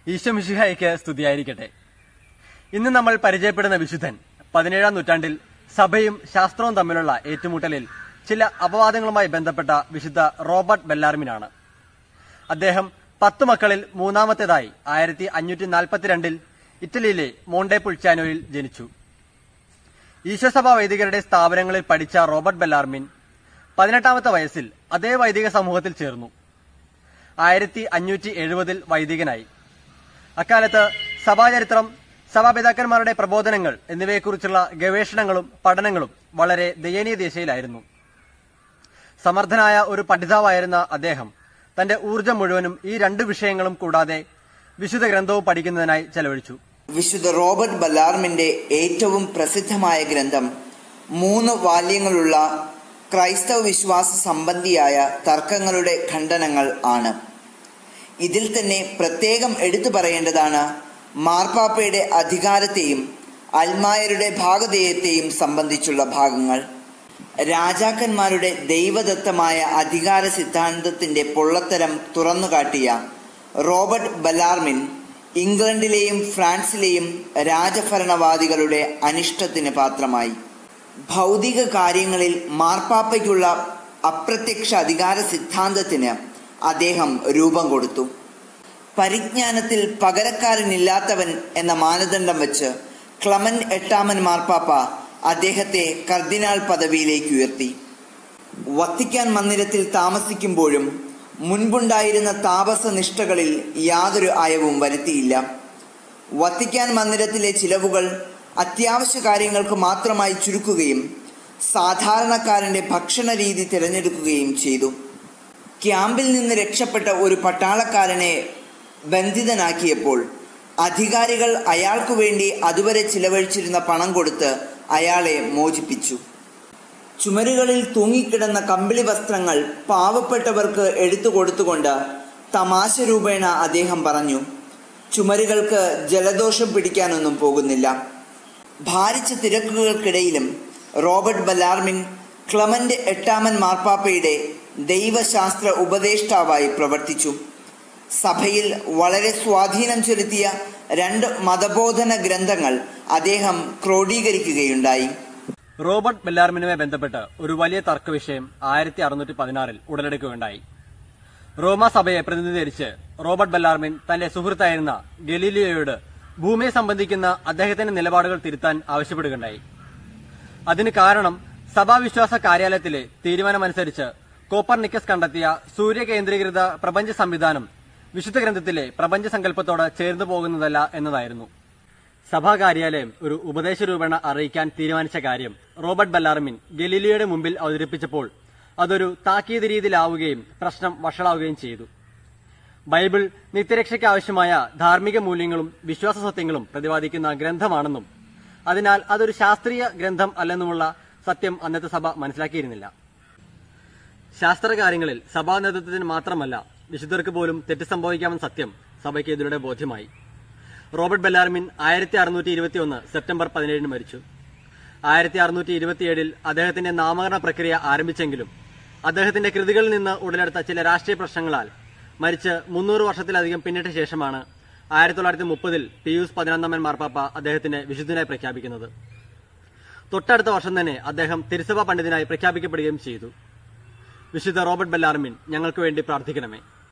ഈശ്വമിഷിഹായിക്ക് സ്തുതിയായിരിക്കട്ടെ ഇന്ന് നമ്മൾ പരിചയപ്പെടുന്ന വിശുദ്ധൻ പതിനേഴാം നൂറ്റാണ്ടിൽ സഭയും ശാസ്ത്രവും തമ്മിലുള്ള ഏറ്റുമുട്ടലിൽ ചില അപവാദങ്ങളുമായി ബന്ധപ്പെട്ട വിശുദ്ധ റോബർട്ട് ബെല്ലാർമിനാണ് അദ്ദേഹം പത്ത് മക്കളിൽ മൂന്നാമത്തേതായി ആയിരത്തി അഞ്ഞൂറ്റി നാൽപ്പത്തിരണ്ടിൽ ഇറ്റലിയിലെ മോണ്ടെ പുൾച്ചാനോയിൽ ജനിച്ചു ഈശ്വസഭ വൈദികരുടെ സ്ഥാപനങ്ങളിൽ പഠിച്ച റോബർട്ട് ബെല്ലാർമിൻ പതിനെട്ടാമത്തെ വയസ്സിൽ അതേ വൈദിക സമൂഹത്തിൽ ചേർന്നു ആയിരത്തി അഞ്ഞൂറ്റി എഴുപതിൽ വൈദികനായി അക്കാലത്ത് സഭാചരിത്രം സഭാപിതാക്കന്മാരുടെ പ്രബോധനങ്ങൾ എന്നിവയെക്കുറിച്ചുള്ള ഗവേഷണങ്ങളും പഠനങ്ങളും വളരെ ദയനീയ ദിശയിലായിരുന്നു സമർത്ഥനായ ഒരു പഠിതാവായിരുന്ന അദ്ദേഹം തന്റെ ഊർജം മുഴുവനും ഈ രണ്ട് വിഷയങ്ങളും കൂടാതെ വിശുദ്ധ ഗ്രന്ഥവും പഠിക്കുന്നതിനായി ചെലവഴിച്ചു വിശുദ്ധ റോബർട്ട് ബലാർമിന്റെ ഏറ്റവും പ്രസിദ്ധമായ ഗ്രന്ഥം മൂന്ന് വാല്യങ്ങളുള്ള ക്രൈസ്തവ വിശ്വാസ സംബന്ധിയായ തർക്കങ്ങളുടെ ഖണ്ഡനങ്ങൾ ആണ് ഇതിൽ തന്നെ പ്രത്യേകം എടുത്തു പറയേണ്ടതാണ് മാർപ്പാപ്പയുടെ അധികാരത്തെയും അൽമായരുടെ ഭാഗധേയത്തെയും സംബന്ധിച്ചുള്ള ഭാഗങ്ങൾ രാജാക്കന്മാരുടെ ദൈവദത്തമായ അധികാര സിദ്ധാന്തത്തിന്റെ പൊള്ളത്തരം തുറന്നുകാട്ടിയ റോബർട്ട് ബലാർമിൻ ഇംഗ്ലണ്ടിലെയും ഫ്രാൻസിലെയും രാജഭരണവാദികളുടെ അനിഷ്ടത്തിന് പാത്രമായി ഭൗതിക കാര്യങ്ങളിൽ മാർപ്പാപ്പയ്ക്കുള്ള അപ്രത്യക്ഷ അധികാര സിദ്ധാന്തത്തിന് അദ്ദേഹം രൂപം കൊടുത്തു പരിജ്ഞാനത്തിൽ പകരക്കാരനില്ലാത്തവൻ എന്ന മാനദണ്ഡം വെച്ച് ക്ലമൻ എട്ടാമൻ മാർപ്പാപ്പ അദ്ദേഹത്തെ കർദിനാൾ പദവിയിലേക്ക് ഉയർത്തി വത്തിക്കാൻ മന്ദിരത്തിൽ താമസിക്കുമ്പോഴും മുൻപുണ്ടായിരുന്ന താപസ നിഷ്ഠകളിൽ യാതൊരു അയവും വരുത്തിയില്ല വത്തിക്കാൻ മന്ദിരത്തിലെ ചിലവുകൾ അത്യാവശ്യ കാര്യങ്ങൾക്ക് മാത്രമായി ചുരുക്കുകയും സാധാരണക്കാരന്റെ ഭക്ഷണ രീതി തിരഞ്ഞെടുക്കുകയും ചെയ്തു ക്യാമ്പിൽ നിന്ന് രക്ഷപ്പെട്ട ഒരു പട്ടാളക്കാരനെ ബന്ധിതനാക്കിയപ്പോൾ അധികാരികൾ അയാൾക്കു വേണ്ടി അതുവരെ ചിലവഴിച്ചിരുന്ന പണം കൊടുത്ത് അയാളെ മോചിപ്പിച്ചു ചുമരുകളിൽ തൂങ്ങിക്കിടന്ന കമ്പിളി വസ്ത്രങ്ങൾ പാവപ്പെട്ടവർക്ക് എടുത്തു കൊടുത്തുകൊണ്ട് തമാശ രൂപേണ അദ്ദേഹം പറഞ്ഞു ചുമരുകൾക്ക് ജലദോഷം പിടിക്കാനൊന്നും പോകുന്നില്ല ഭാരിച്ച തിരക്കുകൾക്കിടയിലും റോബർട്ട് ബലാർമിൻ ക്ലമന്റ് എട്ടാമൻ മാർപ്പാപ്പയുടെ ദൈവശാസ്ത്ര ഉപദേഷ്ടാവായി പ്രവർത്തിച്ചു സഭയിൽ വളരെ സ്വാധീനം ചെലുത്തിയ രണ്ട് മതബോധന ഗ്രന്ഥങ്ങൾ അദ്ദേഹം ക്രോഡീകരിക്കുകയുണ്ടായി റോബർട്ട് ബെല്ലാർമിനുമായി ബന്ധപ്പെട്ട് ഒരു വലിയ തർക്ക വിഷയം ആയിരത്തി അറുന്നൂറ്റി പതിനാറിൽ ഉടലെടുക്കുകയുണ്ടായി റോമ സഭയെ പ്രതിനിധീകരിച്ച് റോബർട്ട് ബെല്ലാർമിൻ തന്റെ സുഹൃത്തായിരുന്ന ഗലീലിയോയോട് ഭൂമിയെ സംബന്ധിക്കുന്ന അദ്ദേഹത്തിന്റെ നിലപാടുകൾ തിരുത്താൻ ആവശ്യപ്പെടുകയുണ്ടായി അതിന് കാരണം സഭാവിശ്വാസ കാര്യാലയത്തിലെ തീരുമാനമനുസരിച്ച് കോപ്പർനിക്കസ് കണ്ടെത്തിയ സൂര്യ കേന്ദ്രീകൃത പ്രപഞ്ച സംവിധാനം വിശുദ്ധ ഗ്രന്ഥത്തിലെ പ്രപഞ്ച സങ്കല്പത്തോട് ചേർന്നു പോകുന്നതല്ല എന്നതായിരുന്നു സഭാ കാര്യാലയം ഒരു ഉപദേശ രൂപേണ അറിയിക്കാൻ തീരുമാനിച്ച കാര്യം റോബർട്ട് ബല്ലാർമിൻ ഗലീലിയോയുടെ മുമ്പിൽ അവതരിപ്പിച്ചപ്പോൾ അതൊരു താക്കീത് രീതിയിലാവുകയും പ്രശ്നം വഷളാവുകയും ചെയ്തു ബൈബിൾ നിത്യരക്ഷയ്ക്ക് ആവശ്യമായ ധാർമ്മിക മൂല്യങ്ങളും വിശ്വാസ സത്യങ്ങളും പ്രതിപാദിക്കുന്ന ഗ്രന്ഥമാണെന്നും അതിനാൽ അതൊരു ശാസ്ത്രീയ ഗ്രന്ഥം അല്ലെന്നുമുള്ള സത്യം അന്നത്തെ സഭ മനസ്സിലാക്കിയിരുന്നില്ല ശാസ്ത്രകാര്യങ്ങളിൽ സഭാ നേതൃത്വത്തിന് മാത്രമല്ല വിശുദ്ധർക്ക് പോലും തെറ്റ് സംഭവിക്കാമെന്ന സത്യം സഭയ്ക്ക് ഇതിലൂടെ ബോധ്യമായി റോബർട്ട് ബെല്ലാർമിൻ ആയിരത്തി അറുന്നൂറ്റി ഇരുപത്തിയൊന്ന് സെപ്റ്റംബർ പതിനേഴിന് മരിച്ചു ആയിരത്തി അറുന്നൂറ്റി ഇരുപത്തിയേഴിൽ അദ്ദേഹത്തിന്റെ നാമകരണ പ്രക്രിയ ആരംഭിച്ചെങ്കിലും അദ്ദേഹത്തിന്റെ കൃതികളിൽ നിന്ന് ഉടലെടുത്ത ചില രാഷ്ട്രീയ പ്രശ്നങ്ങളാൽ മരിച്ച് മുന്നൂറ് വർഷത്തിലധികം പിന്നിട്ട ശേഷമാണ് ആയിരത്തി തൊള്ളായിരത്തി മുപ്പതിൽ പിയൂസ് പതിനൊന്നാമൻ മാർപ്പാപ്പ അദ്ദേഹത്തിന് വിശുദ്ധനായി പ്രഖ്യാപിക്കുന്നത് തൊട്ടടുത്ത വർഷം തന്നെ അദ്ദേഹം തിരുസഭ പണ്ഡിതനായി പ്രഖ്യാപിക്കപ്പെടുകയും ചെയ്തു വിശുദ്ധ റോബർട്ട് ബെല്ലാർമിൻ ഞങ്ങൾക്ക് വേണ്ടി പ്രാർത്ഥിക്കണമേ